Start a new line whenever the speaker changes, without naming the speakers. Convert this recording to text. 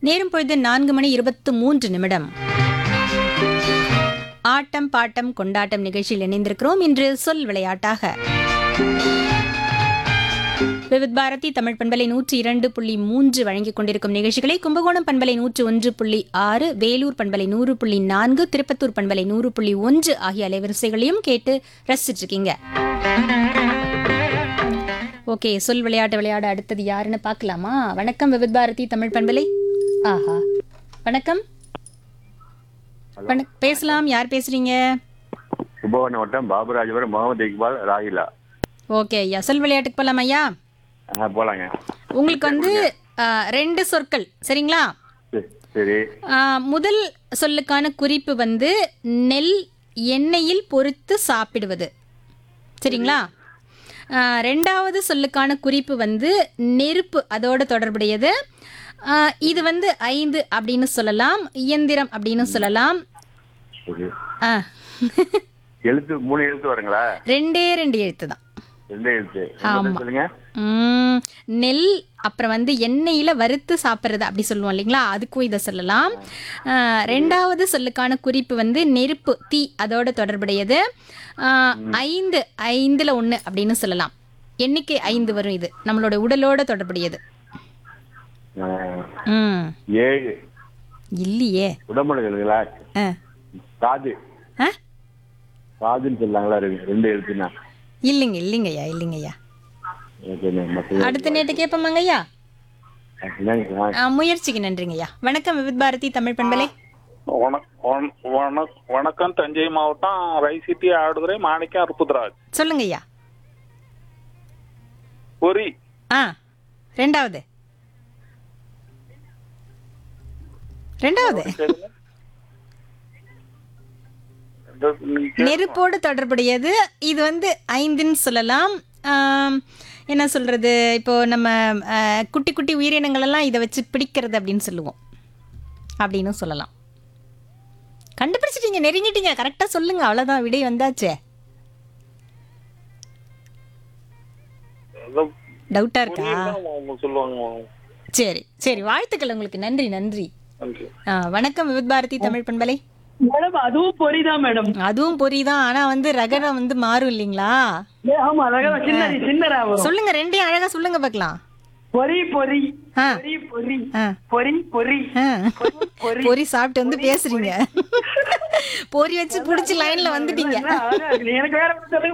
நேரம் பொழுது நான்கு மணி இருபத்து மூன்று நிமிடம் ஆட்டம் பாட்டம் கொண்டாட்டம் நிகழ்ச்சியில் இணைந்திருக்கிறோம் இன்று சொல் விளையாட்டாக விவித் பாரதி தமிழ் பண்பலை நூற்றி இரண்டு புள்ளி மூன்று வழங்கிக் கொண்டிருக்கும் நிகழ்ச்சிகளை கும்பகோணம் பண்பலை நூற்று ஒன்று புள்ளி ஆறு வேலூர் பண்பலை நூறு புள்ளி நான்கு திருப்பத்தூர் பண்பலை நூறு புள்ளி ஒன்று ஆகிய அலைவரிசைகளையும் கேட்டு ரசிச்சிட்டு இருக்கீங்க ஓகே சொல் விளையாட்டு விளையாட அடுத்தது யாருன்னு பார்க்கலாமா வணக்கம் விவித் பாரதி தமிழ் பண்பலை ஆஹா வணக்கம் வணக் பேசலாம் யார் பேசுறீங்க
கும்பகோணம் வட்டம் பாபுராஜபுரம் முகமது இக்பால் ராகிலா
ஓகே ஐயா சொல் விளையாட்டுக்கு போலாம் ஐயா
ஆ போலாங்க
உங்களுக்கு வந்து ஆ, ரெண்டு சொற்கள் சரிங்களா
சரி, சரி
ஆ, முதல் சொல்லுக்கான குறிப்பு வந்து நெல் எண்ணெயில் பொரித்து சாப்பிடுவது சரிங்களா ஆ, ரெண்டாவது சொல்லுக்கான குறிப்பு வந்து நெருப்பு அதோட தொடர்புடையது ஆ, இது வந்து ஐந்து அப்படின்னு சொல்லலாம் இயந்திரம் அப்படின்னு சொல்லலாம்
சரி
ஆ
எழுத்து மூணு எழுத்து வருங்களா
ரெண்டே ரெண்டு எழுத்து தான்
ரெண்டு எழுத்து
ஆமா.
என்ன சொல்லுங்க
ம், நெல் அப்புறம் வந்து எண்ணெயில் வறுத்து சாப்பிட்றது அப்படி சொல்லுவோம் இல்லைங்களா அதுக்கும் இதை சொல்லலாம் ஆ, ரெண்டாவது சொல்லுக்கான குறிப்பு வந்து நெருப்பு தீ அதோட தொடர்புடையது ஆ, ஐந்து ஐந்தில் ஒன்று அப்படின்னு சொல்லலாம் எண்ணிக்கை ஐந்து வரும் இது நம்மளோட உடலோட தொடர்புடையது
ஆ,
ம்
ஏழு
இல்லையே
உடம்புல எழுதுங்களா
ஆ
காது
ஆ
காதுன்னு சொல்லாங்களா இருக்கு ரெண்டு எழுத்துனா
இல்லைங்க இல்லைங்கய்யா இல்லைங்கய்யா
ஓகேண்ணே மற்ற
அடுத்த நேற்று கேட்போமாங்க ஐயா
என்னங்க ஆ,
ஆ, முயற்சிக்கு நன்றிங்க ஐயா வணக்கம் விவித் பாரதி தமிழ் பண்பலை
வணக்- வண- வணக்- வணக்கம் தஞ்சை மாவட்டம் ரைசிட்டி ஆடுதுறை மாணிக்கம் அற்புதராஜ்
சொல்லுங்க ஐயா
பொரி
ஆ ரெண்டாவது ரெண்டாவது நெருப்போடு தொடர்புடையது இது வந்து ஐந்துன்னு சொல்லலாம் ஆம், என்ன சொல்றது இப்போ நம்ம ஆ, குட்டி குட்டி உயிரினங்கள் எல்லாம் இதை வச்சு பிடிக்கிறது அப்படின்னு சொல்லுவோம் அப்படின்னு சொல்லலாம் கண்டுபிடிச்சிட்டீங்க நெருங்கிட்டீங்க கரெக்டாக சொல்லுங்க அவ்வளோதான் விடை வந்தாச்சே டவுட்டாக இருக்கா
அவங்க சொல்லுவாங்க
சரி சரி வாழ்த்துக்கள் உங்களுக்கு நன்றி நன்றி
நன்றி
ஆ, வணக்கம் விவித் பாரதி தமிழ் பண்பலை
மேடம் அதுவும் பொரிதான் மேடம்
அதுவும் பொரிதான் ஆனா வந்து ரகரம் வந்து மாறும் இல்லைங்களா
ஏ, ஆமா ரகம் சின்ன சின்னதா வரும்
சொல்லுங்க ரெண்டையும் அழகா சொல்லுங்க பார்க்கலாம்
பொரி பொரி
ஆ.
பொரி பொரி
ஆ.
பொரி பொரி
ஆ.
பொரி
பொரி சாப்பிட்டு வந்து பேசுறீங்க பொரி வச்சு புடிச்சு லைன்ல வந்துட்டீங்க
என்ன அழகா இருக்கு. எனக்கு வேற ஒண்ணு சொல்லுங்க